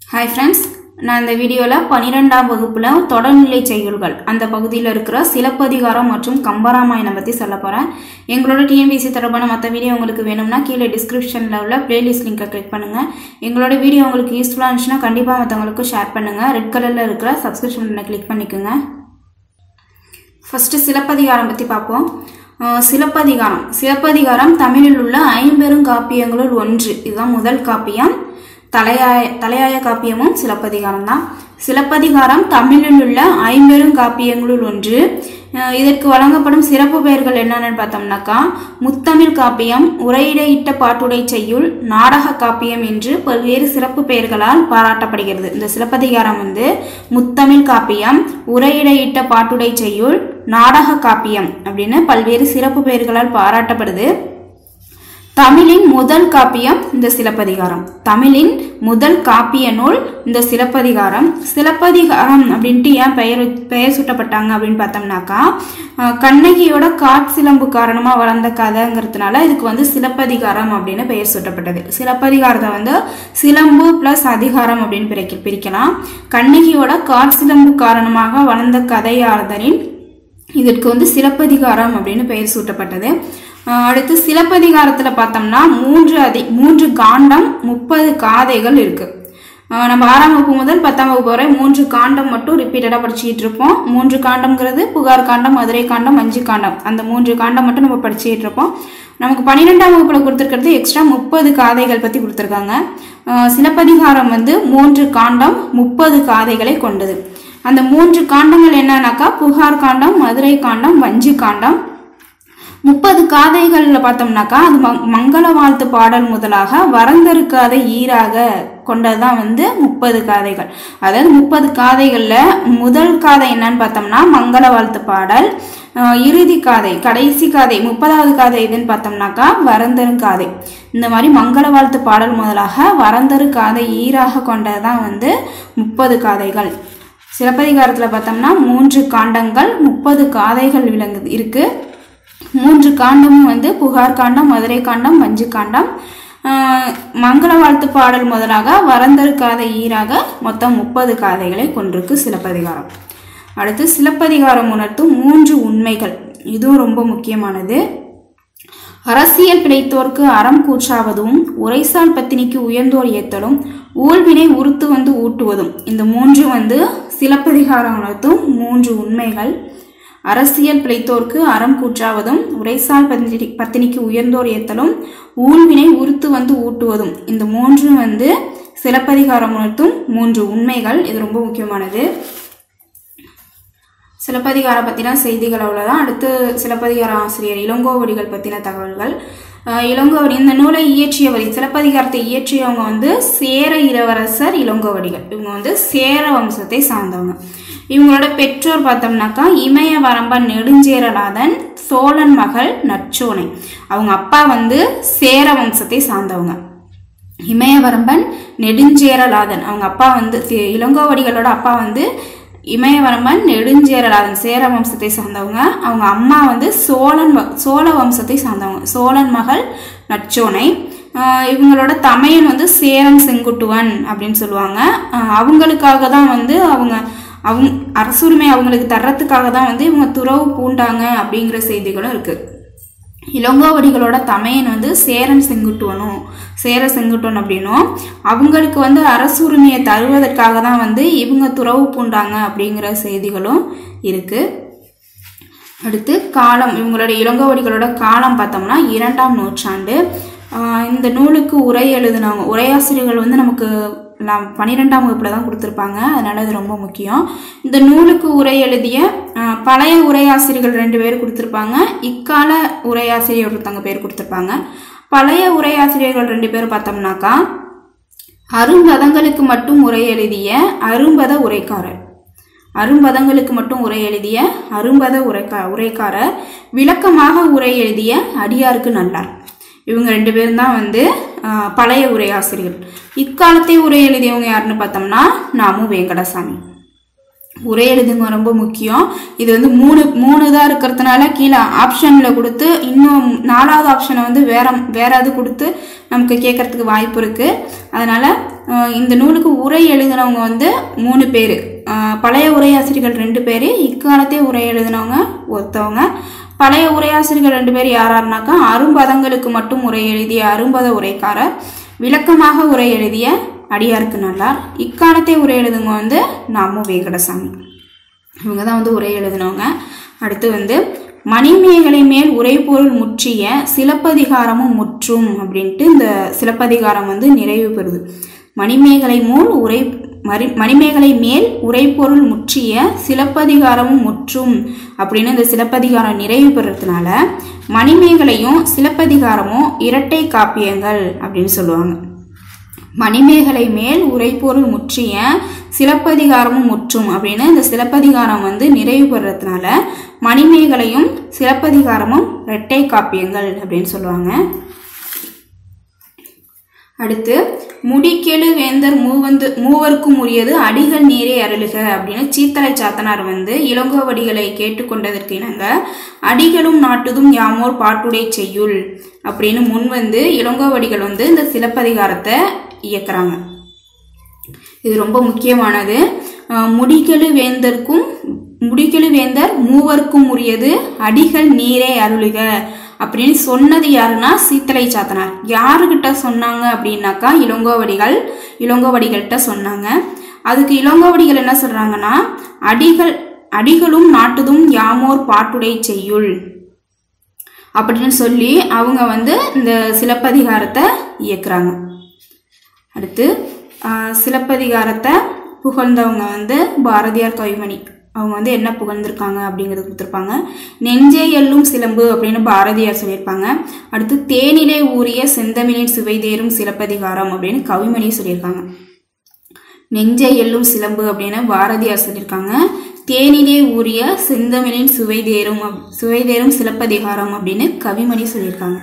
hi friends நான் இந்த வீடியோவில் பன்னிரெண்டாம் வகுப்பில் தொடர்நிலை செய்யுள்கள் அந்த பகுதியில் இருக்கிற சிலப்பதிகாரம் மற்றும் கம்பராமாயணம் பற்றி சொல்ல போகிறேன் எங்களோட டிஎன்பிசி தொடர்பான மற்ற வீடியோ உங்களுக்கு வேணும்னா கீழே டிஸ்கிரிப்ஷனில் உள்ள பிளேலிஸ்ட் லிங்கை கிளிக் பண்ணுங்கள் எங்களோட வீடியோ உங்களுக்கு யூஸ்ஃபுல்லாக இருந்துச்சுன்னா கண்டிப்பாக மற்றவங்களுக்கு ஷேர் பண்ணுங்கள் ரெட் கலரில் இருக்கிற சப்ஸ்கிரிப்ஷன் பட்டனை கிளிக் பண்ணிக்கோங்க ஃபஸ்ட்டு சிலப்பதிகாரம் பற்றி பார்ப்போம் அஹ் சிலப்பதிகாரம் சிலப்பதிகாரம் தமிழில் உள்ள ஐம்பெரும் காப்பியங்களுள் ஒன்று இதுதான் முதல் காப்பியம் தலையாய தலையாய காப்பியமும் சிலப்பதிகாரம் தான் சிலப்பதிகாரம் தமிழில் உள்ள ஐம்பெரும் காப்பியங்களுள் ஒன்று அஹ் இதற்கு வழங்கப்படும் சிறப்பு பெயர்கள் என்னென்னு பார்த்தோம்னாக்கா முத்தமிழ் காப்பியம் உரையிடையிட்ட பாட்டுடை செய்யுள் நாடக காப்பியம் என்று பல்வேறு சிறப்பு பெயர்களால் பாராட்டப்படுகிறது இந்த சிலப்பதிகாரம் வந்து முத்தமிழ் காப்பியம் உரையிடையிட்ட பாட்டுடை செய்யுள் நாடக காப்பியம் அப்படின்னு பல்வேறு சிறப்பு பெயர்களால் பாராட்டப்படுது தமிழின் முதல் காப்பியம் இந்த சிலப்பதிகாரம் தமிழின் முதல் காப்பிய நூல் இந்த சிலப்பதிகாரம் சிலப்பதிகாரம் அப்படின்ட்டு ஏன் பெயர் பெயர் சூட்டப்பட்டாங்க அப்படின்னு பார்த்தோம்னாக்கா அஹ், கண்ணகியோட காட்சிலம்பு காரணமாக வளர்ந்த கதைங்கிறதுனால இதுக்கு வந்து சிலப்பதிகாரம் அப்படின்னு பெயர் சூட்டப்பட்டது சிலப்பதிகாரத்தை வந்து சிலம்பு ப்ளஸ் அதிகாரம் அப்படின்னு பிரிக்க பிரிக்கலாம் கண்ணகியோட காட்சிலம்பு காரணமாக வளர்ந்த கதையாளரின் இதற்கு வந்து சிலப்பதிகாரம் அப்படின்னு பெயர் சூட்டப்பட்டது அஹ் அடுத்து சிலப்பதிகாரத்தில் பார்த்தோம்னா மூன்று அதி மூன்று காண்டம் முப்பது காதைகள் இருக்கு அஹ் நம்ம ஆறாம் வகுப்பு முதல் பத்தாம் வகுப்பு வரை மூன்று காண்டம் மட்டும் ரிப்பீட்டடாக படிச்சுக்கிட்டு இருப்போம் மூன்று காண்டம்ங்கிறது புகார் காண்டம் மதுரை காண்டம் அஞ்சு காண்டம் அந்த மூன்று காண்டம் மட்டும் நம்ம படிச்சுக்கிட்டு இருப்போம் நமக்கு பன்னிரெண்டாம் வகுப்பில் கொடுத்துருக்கிறது எக்ஸ்ட்ரா முப்பது காதைகள் பற்றி கொடுத்துருக்காங்க அஹ் சிலப்பதிகாரம் வந்து மூன்று காண்டம் முப்பது காதைகளை கொண்டது அந்த மூன்று காண்டங்கள் என்னன்னாக்கா புகார் காண்டம் மதுரை காண்டம் வஞ்சி காண்டம் முப்பது காதைகளில் பார்த்தோம்னாக்கா அது மங் மங்கள வாழ்த்து பாடல் முதலாக வரந்தருக்காதை ஈராக கொண்டது தான் வந்து முப்பது காதைகள் அதாவது முப்பது காதைகளில் முதல் காதை என்னன்னு பார்த்தோம்னா மங்கள வாழ்த்து பாடல் அஹ் இறுதி காதை கடைசி காதை முப்பதாவது காதை எதுன்னு பார்த்தோம்னாக்கா வரந்தரும் காதை இந்த மாதிரி மங்கள வாழ்த்து பாடல் முதலாக வரந்தரு காதை ஈராக கொண்டது தான் வந்து முப்பது காதைகள் சிலப்பதிகாரத்தில் பார்த்தோம்னா மூன்று காண்டங்கள் முப்பது காதைகள் விளங்குது இருக்கு மூன்று காண்டமும் வந்து புகார் காண்டம் மதுரை காண்டம் வஞ்சி காண்டம் ஆஹ் மங்கள வாழ்த்து பாடல் முதலாக வரந்தரு காதை ஈராக மொத்தம் முப்பது காதைகளை கொண்டிருக்கு சிலப்பதிகாரம் அடுத்து சிலப்பதிகாரம் உணர்த்தும் மூன்று உண்மைகள் இதுவும் ரொம்ப முக்கியமானது அரசியல் பிழைத்தோர்க்கு அறம் கூற்றாவதும் உரைசால் பத்தினிக்கு உயர்ந்தோர் ஏத்தலும் ஊழ்வினை உறுத்து வந்து ஊட்டுவதும் இந்த மூன்று வந்து சிலப்பதிகாரம் உணர்த்தும் மூன்று உண்மைகள் அரசியல் பிழைத்தோர்க்கு அறம் கூற்றாவதும் உரைசால் பத்தினி பத்தினிக்கு உயர்ந்தோர் ஏத்தலும் ஊழ்வினை உறுத்து வந்து ஊட்டுவதும் இந்த மூன்று வந்து சிலப்பதிகாரம் உணர்த்தும் மூன்று உண்மைகள் இது ரொம்ப முக்கியமானது சிலப்பதிகாரம் பற்றின செய்திகள் அவ்வளோதான் அடுத்து சிலப்பதிகார ஆசிரியர் இளங்கோவடிகள் பற்றின தகவல்கள் அஹ் இளங்கோவடி இந்த நூலை இயற்றியவர் சிலப்பதிகாரத்தை இயற்றியவங்க வந்து சேர இளவரசர் இளங்கோவடிகள் இவங்க வந்து சேர வம்சத்தை சார்ந்தவங்க இவங்களோட பெற்றோர் பார்த்தோம்னாக்கா இமய வரம்பன் நெடுஞ்சேரநாதன் சோழன் மகள் நச்சோனை அவங்க அப்பா வந்து சேர வம்சத்தை சார்ந்தவங்க இமயவரம்பன் நெடுஞ்சேரலாதன் அவங்க அப்பா வந்து தி- இளங்கோவடிகளோட அப்பா வந்து இமயவரம்பன் நெடுஞ்சேரலாதன் சேர வம்சத்தை சார்ந்தவங்க அவங்க அம்மா வந்து சோழன் வ- சோழ வம்சத்தை சார்ந்தவங்க சோழன் மகள் நச்சோனை ஆஹ் இவங்களோட தமையன் வந்து சேரன் செங்குட்டுவன் அப்படின்னு சொல்லுவாங்க ஆஹ் அவங்களுக்காக தான் வந்து அவங்க அவங்க அரசுரிமை அவங்களுக்கு தர்றதுக்காக தான் வந்து இவங்க துறவு பூண்டாங்க அப்படிங்கிற செய்திகளும் இருக்குது இளங்கோவடிகளோட தமையன் வந்து சேரன் செங்குட்டுவனும் சேர செங்குட்டுவன் அப்படின்னும் அவங்களுக்கு வந்து அரசுரிமையை தருவதற்காக தான் வந்து இவங்க துறவு பூண்டாங்க அப்படிங்கிற செய்திகளும் இருக்கு அடுத்து காலம் இவங்களோட இளங்கோவடிகளோட காலம் பார்த்தோம்னா இரண்டாம் நூற்றாண்டு ஆஹ் இந்த நூலுக்கு உரை எழுதினவங்க உரையாசிரியர்கள் வந்து நமக்கு நாம் பன்னிரெண்டாம் வகுப்பில் தான் கொடுத்துருப்பாங்க அதனால இது ரொம்ப முக்கியம் இந்த நூலுக்கு உரை எழுதிய ஆஹ், பழைய உரையாசிரியர்கள் ரெண்டு பேர் கொடுத்துருப்பாங்க இக்கால உரையாசிரியர் ஒருத்தவங்க பேர் கொடுத்துருப்பாங்க பழைய உரையாசிரியர்கள் ரெண்டு பேர் பார்த்தோம்னாக்கா அரும்பதங்களுக்கு மட்டும் உரை எழுதிய அரும்பத உரைக்காரர் அரும்பதங்களுக்கு மட்டும் உரை எழுதிய அரும்பத உரைக்கா உரைக்காரர் விளக்கமாக உரை எழுதிய அடியாருக்கு நல்லார் இவங்க ரெண்டு பேரும் தான் வந்து ஆஹ், பழைய உரையாசிரியர்கள் இக்காலத்தை உரை எழுதியவங்க யாருன்னு பார்த்தோம்னா நாமு வெங்கடசாமி உரை எழுதுங்க ரொம்ப முக்கியம் இது வந்து மூணு மூணு இதாக இருக்கிறதுனால கீழே ஆப்ஷனில் கொடுத்து இன்னும் நாலாவது ஆப்ஷனை வந்து வேற வேற இது கொடுத்து நமக்கு கேட்கறதுக்கு வாய்ப்பு இருக்குது அதனால் இந்த நூலுக்கு உரை எழுதினவங்க வந்து மூணு பேர் பழைய உரையாசிரியர்கள் ரெண்டு பேர் இக்காலத்தே உரை எழுதினவங்க ஒருத்தவங்க பழைய உரையாசிரியர்கள் ரெண்டு பேர் யாராருனாக்கா அரும்பதங்களுக்கு மட்டும் உரை எழுதிய அரும்பத உரைக்காரர் விளக்கமாக உரை எழுதிய அடியாருக்கு நல்லார் இக்காலத்தே உரை எழுதுங்க வந்து நாமு வேங்கடசாமி இவங்க தான் வந்து உரை எழுதினவங்க அடுத்து வந்து மணிமேகலை மேல் உரைபொருள் முற்றிய சிலப்பதிகாரமும் முற்றும் அப்படின்ட்டு இந்த சிலப்பதிகாரம் வந்து நிறைவு பெறுது மணிமேகலை மூல் உரை மரி மணிமேகலை மேல் உரைப்பொருள் முற்றிய சிலப்பதிகாரமும் முற்றும் அப்படின்னு இந்த சிலப்பதிகாரம் நிறைவு பெறதுனால மணிமேகலையும் சிலப்பதிகாரமும் இரட்டை காப்பியங்கள் அப்படின்னு சொல்லுவாங்க மணிமேகலை மேல் உரைப்பொருள் முற்றிய சிலப்பதிகாரமும் முற்றும் அப்படின்னு இந்த சிலப்பதிகாரம் வந்து நிறைவு பெறதுனால மணிமேகலையும் சிலப்பதிகாரமும் இரட்டை காப்பியங்கள் அப்படின்னு சொல்லுவாங்க அடுத்து முடிக்கெழு வேந்தர் மூவந்து மூவருக்கும் உரியது அடிகள் நீரே அருளுக அப்படின்னு சீத்தலை சாத்தனார் வந்து இளங்கோவடிகளை கேட்டுக்கொண்டதற்கு இணங்க அடிகளும் நாட்டுதும் யாமோர் பாட்டுடை செய்யுள் அப்படின்னு முன் வந்து இளங்கோவடிகள் வந்து இந்த சிலப்பதிகாரத்தை இயக்குறாங்க இது ரொம்ப முக்கியமானது அஹ் முடிகெழு வேந்தருக்கும் முடிகெழு வேந்தர் மூவருக்கும் உரியது அடிகள் நீரே அருளுக அப்படின்னு சொன்னது யாருன்னா சீத்தலை சாத்தனார் யாருக்கிட்ட சொன்னாங்க அப்படின்னாக்கா இளங்கோவடிகள் இளங்கோவடிகள்கிட்ட சொன்னாங்க அதுக்கு இளங்கோவடிகள் என்ன சொல்றாங்கன்னா அடிகள் அடிகளும் நாட்டுதும் யாமோர் பாட்டுடை செய்யுள் அப்படின்னு சொல்லி அவங்க வந்து இந்த சிலப்பதிகாரத்தை இயக்குறாங்க அடுத்து ஆஹ், சிலப்பதிகாரத்தை புகழ்ந்தவங்க வந்து பாரதியார் கவிமணி அவங்க வந்து என்ன புகழ்ந்திருக்காங்க அப்படிங்கிறது கொடுத்துருப்பாங்க நெஞ்சே எல்லும் சிலம்பு அப்படின்னு பாரதியார் சொல்லியிருப்பாங்க அடுத்து தேனிலே ஊறிய செந்தமிழின் சுவைதேரும் சிலப்பதிகாரம் அப்படின்னு கவிமணி சொல்லியிருக்காங்க நெஞ்சை எல்லும் சிலம்பு அப்படின்னு பாரதியார் சொல்லியிருக்காங்க தேனிலே ஊறிய செந்தமிழின் சுவைதேரும் அப்- சுவைதேரும் சிலப்பதிகாரம் அப்படின்னு கவிமணி சொல்லியிருக்காங்க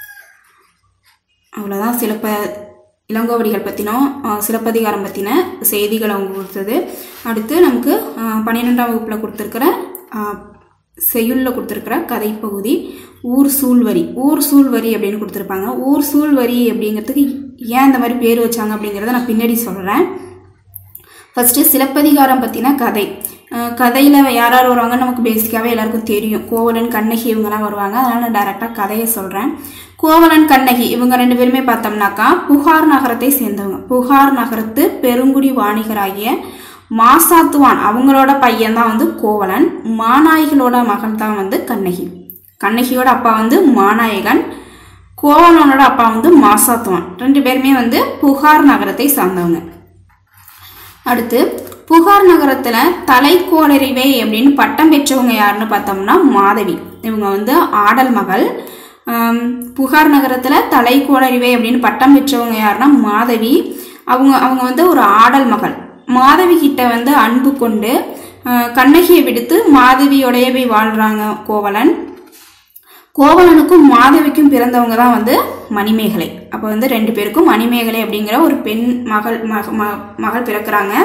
அவ்வளோதான் சிலப்ப இளங்கோவடிகள் பற்றினோம் சிலப்பதிகாரம் பற்றின செய்திகள் அவங்க கொடுத்தது அடுத்து நமக்கு அஹ், பன்னிரெண்டாம் வகுப்பில் கொடுத்துருக்கிற செய்யுளில் கொடுத்துருக்கிற கதைப்பகுதி ஊர் சூழ்வரி ஊர் சூழ்வரி அப்படின்னு கொடுத்துருப்பாங்க ஊர் சூழ்வரி அப்படிங்கிறதுக்கு ஏன் இந்த மாதிரி பேர் வச்சாங்க அப்படிங்கிறத நான் பின்னாடி சொல்கிறேன் ஃபஸ்ட்டு சிலப்பதிகாரம் பற்றின கதை கதையில் யார் யார் வருவாங்க நமக்கு பேசிக்காகவே எல்லாருக்கும் தெரியும் கோவலன் கண்ணகி இவங்கெல்லாம் வருவாங்க அதனால் நான் டைரெக்டாக கதையை சொல்கிறேன் கோவலன் கண்ணகி இவங்க ரெண்டு பேருமே பார்த்தோம்னாக்கா புகார் நகரத்தை சேர்ந்தவங்க புகார் நகரத்து பெருங்குடி வாணிகராகிய மாசாத்துவான் அவங்களோட பையன் தான் வந்து கோவலன் மாநாய்களோட மகன் தான் வந்து கண்ணகி கண்ணகியோட அப்பா வந்து மாநாயகன் கோவலனோட அப்பா வந்து மாசாத்துவான் ரெண்டு பேருமே வந்து புகார் நகரத்தை சார்ந்தவங்க அடுத்து புகார் நகரத்துல தலைக்கோளறிவை அப்படின்னு பட்டம் பெற்றவங்க யாருன்னு பார்த்தோம்னா மாதவி இவங்க வந்து ஆடல் மகள் ஆம், புகார் நகரத்துல தலைக்கோளறிவை அப்படின்னு பட்டம் பெற்றவங்க யாருன்னா மாதவி அவங்க அவங்க வந்து ஒரு ஆடல் மகள் மாதவி கிட்ட வந்து அன்பு கொண்டு ஆஹ், கண்ணகியை விடுத்து மாதவியோடைய போய் வாழ்றாங்க கோவலன் கோவலனுக்கும் மாதவிக்கும் பிறந்தவங்க தான் வந்து மணிமேகலை அப்போ வந்து ரெண்டு பேருக்கும் மணிமேகலை அப்படிங்கிற ஒரு பெண் மகள் மக ம- மகள் பிறக்கிறாங்க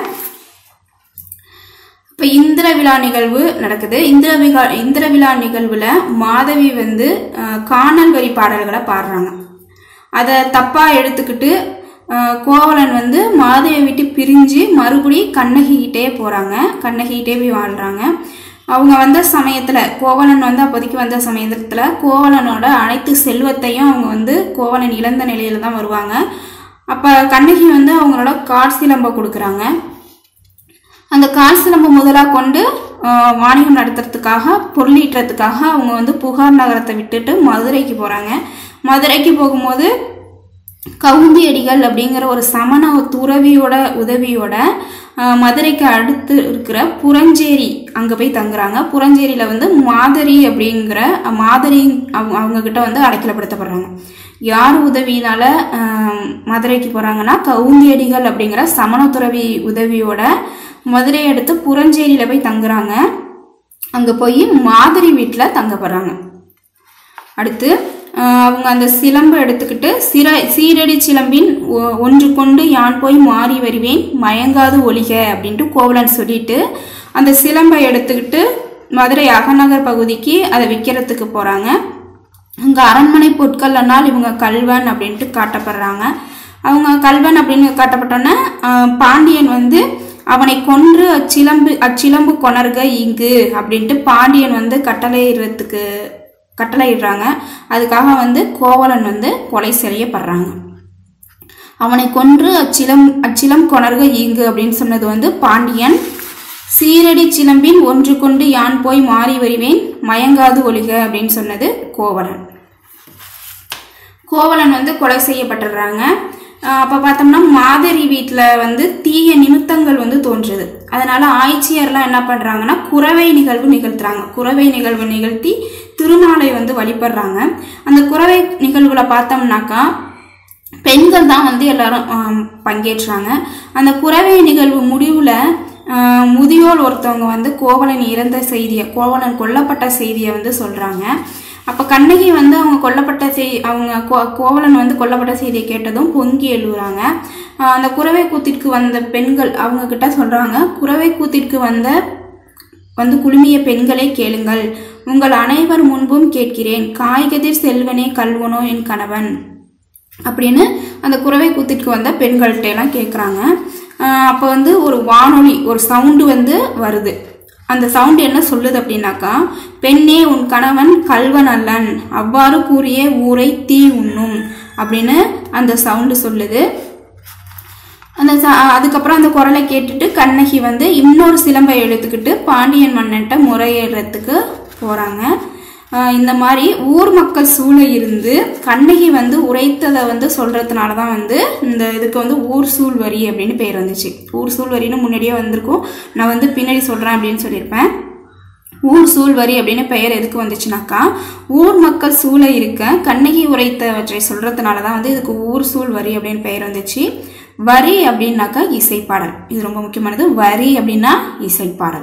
இப்போ இந்திர விழா நிகழ்வு நடக்குது இந்திர விழா இந்திர விழா நிகழ்வுல மாதவி வந்து அஹ், காணல் வரி பாடல்களை பாடுறாங்க அதை தப்பா எடுத்துக்கிட்டு அஹ், கோவலன் வந்து மாதவியை விட்டு பிரிஞ்சு மறுபடி கண்ணகிக்கிட்டே போறாங்க கண்ணகிக்கிட்டே போய் வாழ்றாங்க அவங்க வந்த சமயத்துல கோவலன் வந்து அப்போதைக்கு வந்த சமயத்துல கோவலனோட அனைத்து செல்வத்தையும் அவங்க வந்து கோவலன் இழந்த நிலையில தான் வருவாங்க அப்ப கண்ணகி வந்து அவங்களோட கால் சிலம்ப கொடுக்குறாங்க அந்த கால் சிலம்பு முதலாக கொண்டு ஆஹ், வாணிகம் நடத்துறதுக்காக பொருளீட்டுறதுக்காக அவங்க வந்து புகார் நகரத்தை விட்டுட்டு மதுரைக்கு போகிறாங்க மதுரைக்கு போகும்போது கவுந்தி அடிகள் அப்படிங்கிற ஒரு சமண துறவியோட உதவியோட ஆஹ், மதுரைக்கு அடுத்து இருக்கிற புறஞ்சேரி அங்கே போய் தங்குறாங்க புறஞ்சேரியில் வந்து மாதரி அப்படிங்கிற மாதரி அவங்க அவங்க கிட்ட வந்து அடைக்கலப்படுத்தப்படுறாங்க யார் உதவியினால ஆஹ், மதுரைக்கு போகிறாங்கன்னா கவுந்தியடிகள் அப்படிங்கிற சமண துறவி உதவியோட மதுரை அடுத்து புறஞ்சேரியில் போய் தங்குறாங்க அங்கே போய் மாதிரி வீட்டில் தங்கப்படுறாங்க அடுத்து ஆஹ் அவங்க அந்த சிலம்பை எடுத்துக்கிட்டு சிற சீரடி சிலம்பின் ஒ- ஒன்று கொண்டு யான் போய் மாறி வருவேன் மயங்காது ஒளிக அப்படின்ட்டு கோவலன் சொல்லிட்டு அந்த சிலம்பை எடுத்துக்கிட்டு மதுரை அகநகர் பகுதிக்கு அதை விற்கிறதுக்கு போகிறாங்க அங்கே அரண்மனை பொற்கொள்ளனால் இவங்க கல்வன் அப்படின்ட்டு காட்டப்படுறாங்க அவங்க கல்வன் அப்படின்னு காட்டப்பட்டோன்னே ஆஹ் பாண்டியன் வந்து அவனை கொன்று அச்சிலம்பு அச்சிலம்பு கொணர்க இங்கு அப்படின்ட்டு பாண்டியன் வந்து கட்டளையிடுறதுக்கு கட்டளையிடுறாங்க அதுக்காக வந்து கோவலன் வந்து கொலை செய்யப்படுறாங்க அவனை கொன்று அச்சிலம் அச்சிலம் கொணர்க ஈங்கு அப்படின்னு சொன்னது வந்து பாண்டியன் சீரடி சிலம்பின் ஒன்று கொண்டு யான் போய் மாறி வருவேன் மயங்காது ஒளிக அப்படின்னு சொன்னது கோவலன் கோவலன் வந்து கொலை செய்யப்பட்டுடுறாங்க அஹ் அப்ப பார்த்தோம்னா மாதரி வீட்டில் வந்து தீய நிமித்தங்கள் வந்து தோன்றுது அதனால ஆய்ச்சியர்லாம் என்ன பண்றாங்கன்னா குறவை நிகழ்வு நிகழ்த்துறாங்க குறவை நிகழ்வு நிகழ்த்தி திருநாளை வந்து வழிபடுறாங்க அந்த குறவை நிகழ்வுல பார்த்தோம்னாக்கா பெண்கள் தான் வந்து எல்லாரும் ஆம், பங்கேற்றாங்க அந்த குறவை நிகழ்வு முடிவில் முதியோர் ஒருத்தவங்க வந்து கோவலன் இறந்த செய்தியை கோவலன் கொல்லப்பட்ட செய்தியை வந்து சொல்கிறாங்க அப்போ கண்ணகி வந்து அவங்க கொல்லப்பட்ட செய் அவங்க கோ கோவலன் வந்து கொல்லப்பட்ட செய்தியை கேட்டதும் பொங்கி எழுவுறாங்க ஆஹ், அந்த குறவை கூத்திற்கு வந்த பெண்கள் அவங்க கிட்ட சொல்கிறாங்க குறவை கூத்திற்கு வந்த வந்து குழுமிய பெண்களே கேளுங்கள் உங்கள் அனைவர் முன்பும் கேட்கிறேன் காய்கதிர் செல்வனே கல்வனோ என் கணவன் அப்படின்னு அந்த குறவை கூத்திற்கு வந்த பெண்கள்கிட்ட எல்லாம் கேட்குறாங்க அப்போ வந்து ஒரு வானொலி ஒரு சவுண்டு வந்து வருது அந்த சவுண்டு என்ன சொல்லுது அப்படின்னாக்கா பெண்ணே உன் கணவன் கல்வன் அல்லன் அவ்வாறு கூறிய ஊரை தீ உண்ணும் அப்படின்னு அந்த சவுண்டு சொல்லுது அந்த ச- அதுக்கப்புறம் அந்த குரலை கேட்டுட்டு கண்ணகி வந்து இன்னொரு சிலம்பை எடுத்துக்கிட்டு பாண்டியன் மன்னன்ட்ட முறையிடுறதுக்கு போகிறாங்க இந்த மாதிரி ஊர் மக்கள் சூழ இருந்து கண்ணகி வந்து உரைத்ததை வந்து சொல்கிறதுனால தான் வந்து இந்த இதுக்கு வந்து ஊர் சூழ் வரி அப்படின்னு பேர் வந்துச்சு ஊர் சூழ் வரின்னு முன்னாடியே வந்திருக்கும் நான் வந்து பின்னாடி சொல்கிறேன் அப்படின்னு சொல்லியிருப்பேன் ஊர் சூழ் வரி அப்படின்னு பெயர் எதுக்கு வந்துச்சுனாக்கா ஊர் மக்கள் சூழ இருக்க கண்ணகி உரைத்தவற்றை சொல்றதுனால தான் வந்து இதுக்கு ஊர் சூழ் வரி அப்படின்னு பெயர் வந்துச்சு வரி அப்படின்னாக்கா இசைப்பாடல் இது ரொம்ப முக்கியமானது வரி அப்படின்னா இசைப்பாடல்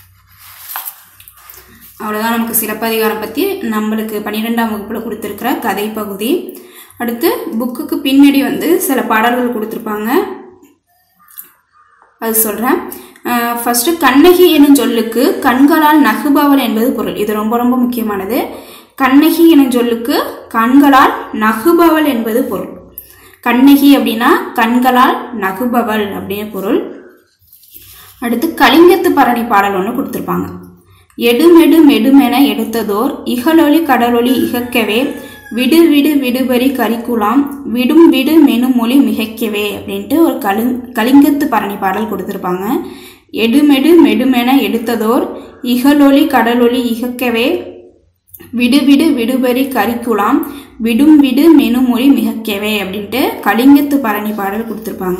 அவ்வளோதான் நமக்கு சிலப்பதிகாரம் பற்றி நம்மளுக்கு பன்னிரெண்டாம் வகுப்பில் கொடுத்துருக்கிற கதை பகுதி அடுத்து புக்குக்கு பின்னாடி வந்து சில பாடல்கள் கொடுத்துருப்பாங்க அது சொல்கிறேன் ஃபஸ்ட்டு கண்ணகி எனும் சொல்லுக்கு கண்களால் நகுபவள் என்பது பொருள் இது ரொம்ப ரொம்ப முக்கியமானது கண்ணகி எனும் சொல்லுக்கு கண்களால் நகுபவள் என்பது பொருள் கண்ணகி அப்படின்னா கண்களால் நகுபவள் அப்படின்னு பொருள் அடுத்து கலிங்கத்து பரணி பாடல் ஒன்று கொடுத்துருப்பாங்க எடுமெடு மெடுமென எடுத்ததோர் இகலொளி கடலொளி இகக்கவே விடு விடு விடுபறி கரிக்குலாம் விடும் விடு மெனுமொழி மிகைக்கவே அப்படின்ட்டு ஒரு கலி கலிங்கத்து பரணி பாடல் கொடுத்துருப்பாங்க எடுமெடு மெடுமென எடுத்ததோர் இகலொளி கடலொளி இகக்கவே விடு விடு விடுபறி கரிக்குலாம் விடும் விடு மெனுமொழி மிகக்கவே அப்படின்ட்டு கலிங்கத்து பரணி பாடல் கொடுத்துருப்பாங்க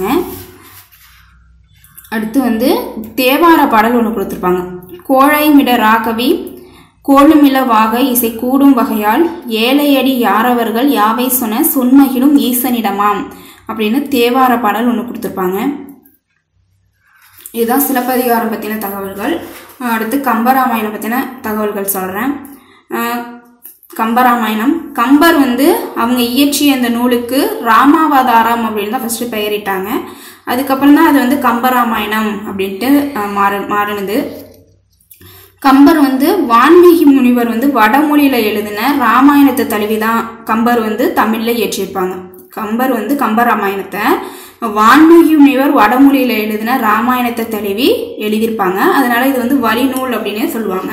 அடுத்து வந்து தேவார பாடல் ஒன்று கொடுத்துருப்பாங்க கோழை மிட ராகவி கோளுமில வாகை இசை கூடும் வகையால் ஏழையடி யாரவர்கள் யாவை சொன்ன சொன்மகிழும் ஈசனிடமாம் அப்படின்னு தேவார பாடல் ஒன்று கொடுத்துருப்பாங்க இதுதான் சிலப்பதிகாரம் பற்றின தகவல்கள் அஹ் அடுத்து கம்பராமாயணம் பற்றின தகவல்கள் சொல்கிறேன் கம்பராமாயணம் கம்பர் வந்து அவங்க இயற்றிய அந்த நூலுக்கு ராமாவதாரம் அப்படின்னு தான் ஃபஸ்ட்டு பெயரிட்டாங்க அதுக்கப்புறம் தான் அது வந்து கம்பராமாயணம் அப்படின்ட்டு அஹ், மாறு மாறினது கம்பர் வந்து வான்மீகி முனிவர் வந்து வடமொழியில எழுதின ராமாயணத்தை தழுவி தான் கம்பர் வந்து தமிழ்ல இயற்றியிருப்பாங்க கம்பர் வந்து கம்பராமாயணத்தை வான்மீகி முனிவர் வடமொழியில எழுதின ராமாயணத்தை தழுவி எழுதியிருப்பாங்க அதனால இது வந்து வழிநூல் அப்படின்னு சொல்லுவாங்க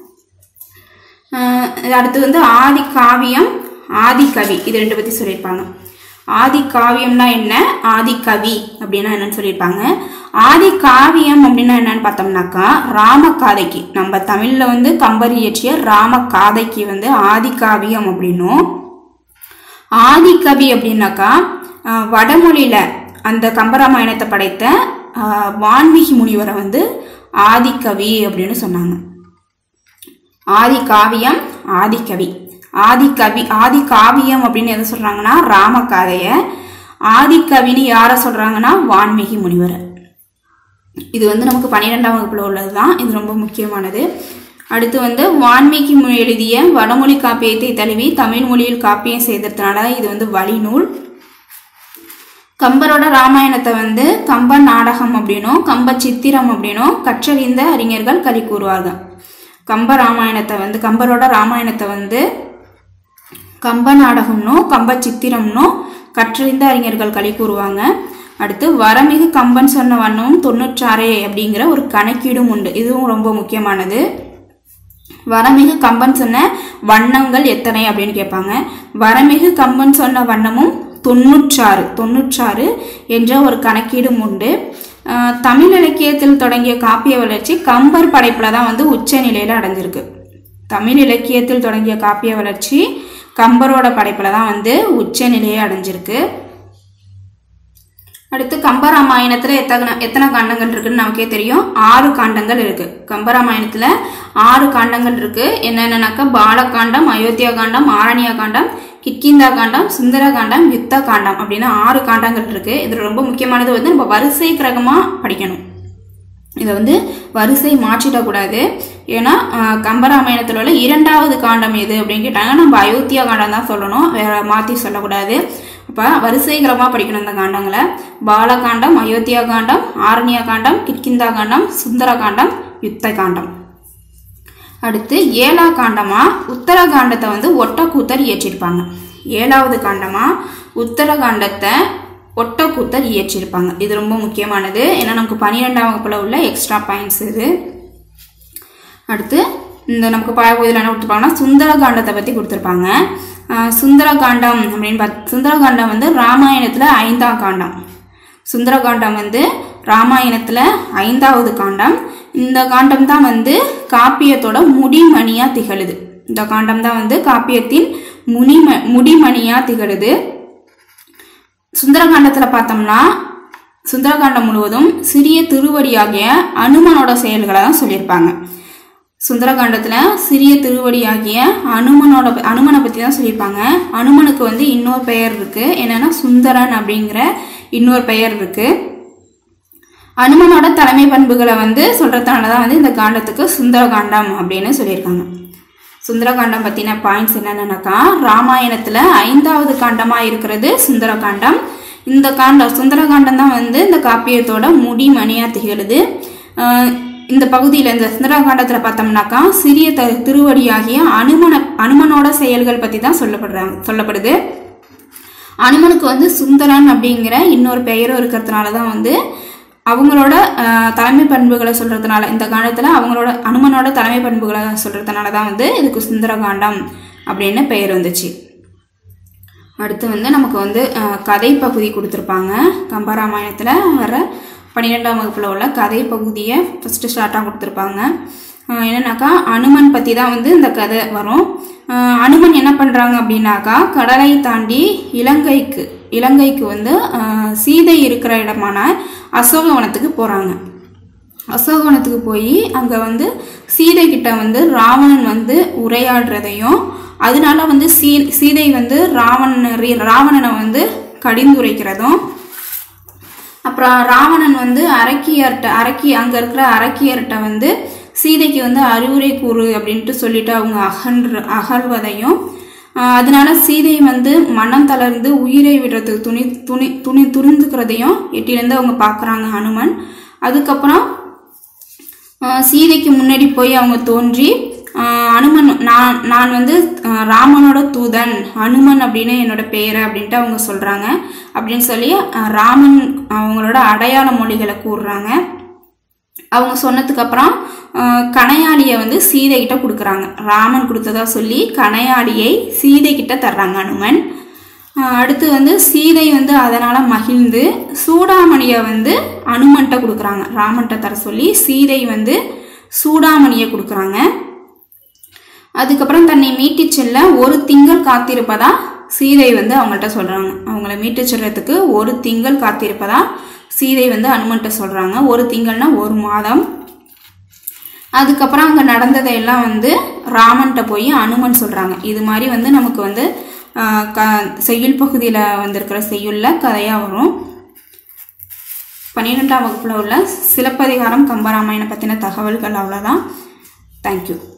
அஹ் அடுத்து வந்து ஆதி காவியம் ஆதி கவி இது ரெண்டு பற்றி சொல்லியிருப்பாங்க ஆதி காவியம்னா என்ன ஆதி கவி அப்படின்னா என்னன்னு சொல்லியிருப்பாங்க ஆதி காவியம் அப்படின்னா என்னன்னு பார்த்தோம்னாக்கா ராமகாதைக்கு நம்ம தமிழில் வந்து கம்பர் இயற்றிய ராமகாதைக்கு வந்து ஆதி காவியம் அப்படின்னும் ஆதிகவி அப்படின்னாக்கா அஹ், வடமொழியில அந்த கம்பராமாயணத்தை படைத்த அஹ், வான்மீகி முனிவரை வந்து ஆதிகவி அப்படின்னு சொன்னாங்க ஆதி காவியம் ஆதிகவி ஆதிகவி ஆதி காவியம் அப்படின்னு எதை சொல்றாங்கன்னா ராமகாதைய ஆதிகவின்னு யாரை சொல்றாங்கன்னா வான்மீகி முனிவரை இது வந்து நமக்கு பன்னிரெண்டாம் வகுப்புல உள்ளது தான் இது ரொம்ப முக்கியமானது அடுத்து வந்து வான்மீகி மொழி எழுதிய வடமொழி காப்பியத்தை தழுவி தமிழ் மொழியில் காப்பியம் செய்ததுனால இது வந்து வழிநூல் கம்பரோட ராமாயணத்தை வந்து கம்ப நாடகம் அப்படின்னும் கம்ப சித்திரம் அப்படின்னும் கற்றறிந்த அறிஞர்கள் களி கூறுவார்கள் கம்ப ராமாயணத்தை வந்து கம்பரோட ராமாயணத்தை வந்து கம்ப நாடகம்னும் கம்ப சித்திரம்னும் கற்றறிந்த அறிஞர்கள் களி கூறுவாங்க அடுத்து வரமிகு கம்பன் சொன்ன வண்ணமும் தொண்ணூற்றாறே அப்படிங்கிற ஒரு கணக்கீடும் உண்டு இதுவும் ரொம்ப முக்கியமானது வரமிகு கம்பன் சொன்ன வண்ணங்கள் எத்தனை அப்படின்னு கேட்பாங்க வரமிகு கம்பன் சொன்ன வண்ணமும் தொண்ணூற்றாறு தொண்ணூற்றாறு என்ற ஒரு கணக்கீடும் உண்டு ஆஹ் தமிழ் இலக்கியத்தில் தொடங்கிய காப்பிய வளர்ச்சி கம்பர் படைப்பில் தான் வந்து உச்ச நிலையில் அடைஞ்சிருக்கு தமிழ் இலக்கியத்தில் தொடங்கிய காப்பிய வளர்ச்சி கம்பரோட படைப்பில் தான் வந்து உச்ச நிலையை அடைஞ்சிருக்கு அடுத்து கம்பராமாயணத்தில் எத்தனை எத்தனை காண்டங்கள் இருக்குன்னு நமக்கே தெரியும் ஆறு காண்டங்கள் இருக்கு கம்பராமாயணத்தில் ஆறு காண்டங்கள் இருக்கு என்னென்னனாக்கா பாலகாண்டம் அயோத்தியா காண்டம் ஆரண்யா காண்டம் கிட்கிந்தா காண்டம் சுந்தர காண்டம் யுத்த காண்டம் அப்படின்னு ஆறு காண்டங்கள் இருக்கு இதில் ரொம்ப முக்கியமானது வந்து நம்ம வரிசை கிரகமாக படிக்கணும் இதை வந்து வரிசை மாற்றிடக்கூடாது ஏன்னா ஆஹ், கம்பராமாயணத்தில் உள்ள இரண்டாவது காண்டம் எது அப்படின்னு கேட்டாங்கன்னா நம்ம அயோத்தியா காண்டம் தான் சொல்லணும் வேற மாற்றி சொல்லக்கூடாது அப்போ வரிசைகரமாக படிக்கணும் இந்த காண்டங்களை பாலகாண்டம் அயோத்தியா காண்டம் ஆரண்யா காண்டம் கிட்கிந்தா காண்டம் சுந்தர காண்டம் யுத்த காண்டம் அடுத்து ஏழா காண்டமா உத்தர காண்டத்தை வந்து ஒட்டக்கூத்தர் இயற்றிருப்பாங்க ஏழாவது காண்டமா உத்தர காண்டத்தை ஒட்டக்கூத்தர் இயற்றிருப்பாங்க இது ரொம்ப முக்கியமானது ஏன்னா நமக்கு பன்னிரெண்டாம் வகுப்புல உள்ள எக்ஸ்ட்ரா பாயிண்ட்ஸ் இது அடுத்து இந்த நமக்கு பழகுதியில் என்ன கொடுத்துருப்பாங்கன்னா சுந்தர காண்டத்தை பற்றி கொடுத்துருப்பாங்க ஆஹ் சுந்தர காண்டம் அப்படின்னு பார்த்து சுந்தர காண்டம் வந்து ராமாயணத்தில் ஐந்தாம் காண்டம் சுந்தர காண்டம் வந்து ராமாயணத்தில் ஐந்தாவது காண்டம் இந்த காண்டம் தான் வந்து காப்பியத்தோட முடிமணியாக திகழுது இந்த காண்டம் தான் வந்து காப்பியத்தின் முனிம முடிமணியாக திகழுது சுந்தரகாண்டத்தில் பார்த்தோம்னா சுந்தரகாண்டம் முழுவதும் சிறிய திருவடியாகிய அனுமனோட செயல்களை தான் சொல்லியிருப்பாங்க சுந்தரகாண்டத்தில் சிறிய திருவடியாகிய அனுமனோட அனுமனை பற்றி தான் சொல்லியிருப்பாங்க அனுமனுக்கு வந்து இன்னொரு பெயர் இருக்குது என்னென்னா சுந்தரன் அப்படிங்கிற இன்னொரு பெயர் இருக்குது அனுமனோட தலைமை பண்புகளை வந்து சொல்கிறதுனால தான் வந்து இந்த காண்டத்துக்கு சுந்தரகாண்டம் அப்படின்னு சொல்லியிருக்காங்க சுந்தரகாண்டம் பற்றின பாயிண்ட்ஸ் என்னென்னக்கா ராமாயணத்தில் ஐந்தாவது காண்டமாக இருக்கிறது சுந்தரகாண்டம் இந்த காண்டம் சுந்தரகாண்டம் தான் வந்து இந்த காப்பியத்தோட முடிமணியாக திகழுது ஆஹ் இந்த பகுதியில் இந்த சுந்தரகாண்டத்தில் பார்த்தோம்னாக்கா சிறிய த திருவடியாகிய அனுமன அனுமனோட செயல்கள் பற்றி தான் சொல்லப்படுறாங்க சொல்லப்படுது அனுமனுக்கு வந்து சுந்தரன் அப்படிங்கிற இன்னொரு பெயரும் இருக்கிறதுனால தான் வந்து அவங்களோட ஆஹ், தலைமை பண்புகளை சொல்கிறதுனால இந்த காலத்தில் அவங்களோட அனுமனோட தலைமை பண்புகளை சொல்கிறதுனால தான் வந்து இதுக்கு சுந்தரகாண்டம் அப்படின்னு பெயர் வந்துச்சு அடுத்து வந்து நமக்கு வந்து ஆஹ், கதை பகுதி கொடுத்துருப்பாங்க கம்பராமாயணத்தில் வர பன்னிரெண்டாம் வகுப்பில் உள்ள கதை பகுதியை ஃபஸ்ட்டு ஸ்டார்ட்டாக கொடுத்துருப்பாங்க ஆஹ், என்னன்னாக்கா அனுமன் பற்றி தான் வந்து இந்த கதை வரும் ஆஹ், அனுமன் என்ன பண்ணுறாங்க அப்படின்னாக்கா கடலை தாண்டி இலங்கைக்கு இலங்கைக்கு வந்து ஆஹ், சீதை இருக்கிற இடமான அசோகவனத்துக்கு போகிறாங்க அசோகவனத்துக்கு போய் அங்கே வந்து சீதை கிட்ட வந்து ராவணன் வந்து உரையாடுறதையும் அதனால வந்து சீ சீதை வந்து ராவண ராவணனை வந்து கடிந்துரைக்கிறதும் அப்புறம் ராவணன் வந்து அரக்கியர்கிட்ட அரக்கி அங்கே இருக்கிற அரக்கியர்கிட்ட வந்து சீதைக்கு வந்து அறிவுரை கூறு அப்படின்ட்டு சொல்லிட்டு அவங்க அகன்ற அகழ்வதையும் ஆஹ் அதனால சீதை வந்து மனம் தளர்ந்து உயிரை விடுறதுக்கு துணி துணி துணி துணிந்துக்கிறதையும் எட்டிலேருந்து அவங்க பார்க்குறாங்க ஹனுமன் அதுக்கப்புறம் ஆஹ் சீதைக்கு முன்னாடி போய் அவங்க தோன்றி ஆஹ் அனுமன் நான் நான் வந்து ஆஹ் ராமனோட தூதன் அனுமன் அப்படின்னு என்னோட பெயர் அப்படின்ட்டு அவங்க சொல்கிறாங்க அப்படின்னு சொல்லி ஆஹ் ராமன் அவங்களோட அடையாள மொழிகளை கூறுறாங்க அவங்க சொன்னதுக்கு அப்புறம் ஆஹ் கணையாளியை வந்து சீதை கிட்ட கொடுக்குறாங்க ராமன் கொடுத்ததா சொல்லி கணையாளியை சீதை கிட்ட தர்றாங்க அனுமன் ஆஹ் அடுத்து வந்து சீதை வந்து அதனால மகிழ்ந்து சூடாமணியை வந்து அனுமன்கிட்ட கொடுக்குறாங்க ராமன்கிட்ட தர சொல்லி சீதை வந்து சூடாமணியை கொடுக்குறாங்க அதுக்கப்புறம் தன்னை மீட்டிச் செல்ல ஒரு திங்கள் காத்திருப்பதா சீதை வந்து அவங்கள்ட்ட சொல்றாங்க அவங்கள மீட்டுச் செல்றதுக்கு ஒரு திங்கள் காத்திருப்பதா சீதை வந்து அனுமன்கிட்ட சொல்றாங்க ஒரு திங்கள்னா ஒரு மாதம் அதுக்கப்புறம் அங்கே நடந்ததையெல்லாம் வந்து ராமன்கிட்ட போய் அனுமன் சொல்கிறாங்க இது மாதிரி வந்து நமக்கு வந்து ஆஹ், க செய்யுள் பகுதியில் வந்திருக்கிற செய்யுளில் கதையாக வரும் பன்னிரெண்டாம் வகுப்பில் உள்ள சிலப்பதிகாரம் கம்பராமாயணம் பற்றின தகவல்கள் அவ்வளோதான் தேங்க்யூ